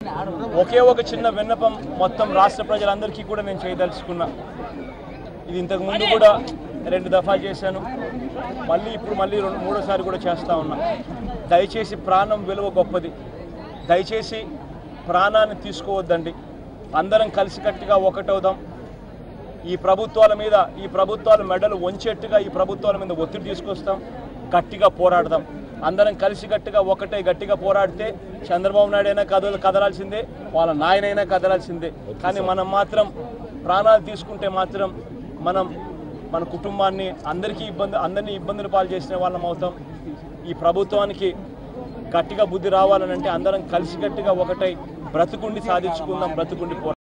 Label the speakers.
Speaker 1: ఒకే ఒక చిన్న విన్నపం మొత్తం రాష్ట్ర ప్రజలందరికీ కూడా నేను చేయదలుచుకున్నా ఇది ఇంతకు ముందు కూడా రెండు దఫాలు చేశాను మళ్ళీ ఇప్పుడు మళ్ళీ రెండు మూడోసారి కూడా చేస్తా ఉన్నా దయచేసి ప్రాణం విలువ గొప్పది దయచేసి ప్రాణాన్ని తీసుకోవద్దండి అందరం కలిసికట్టుగా ఒకటవుదాం ఈ ప్రభుత్వాల మీద ఈ ప్రభుత్వాల మెడలు వంచేట్టుగా ఈ ప్రభుత్వాల మీద ఒత్తిడి తీసుకొస్తాం గట్టిగా పోరాడదాం అందరం కలిసికట్టుగా ఒకటే గట్టిగా పోరాడితే చంద్రబాబు నాయుడు అయినా కదల కదలాల్సిందే వాళ్ళ నాయనైనా కదలాల్సిందే కానీ మనం మాత్రం ప్రాణాలు తీసుకుంటే మాత్రం మనం మన కుటుంబాన్ని అందరికీ ఇబ్బంది అందరినీ ఇబ్బందులు పాలు చేసిన వాళ్ళం అవుతాం ఈ ప్రభుత్వానికి గట్టిగా బుద్ధి రావాలనంటే అందరం కలిసికట్టుగా ఒకటై బ్రతుకుండి సాధించుకుందాం బ్రతుకుండి పోరాడదాం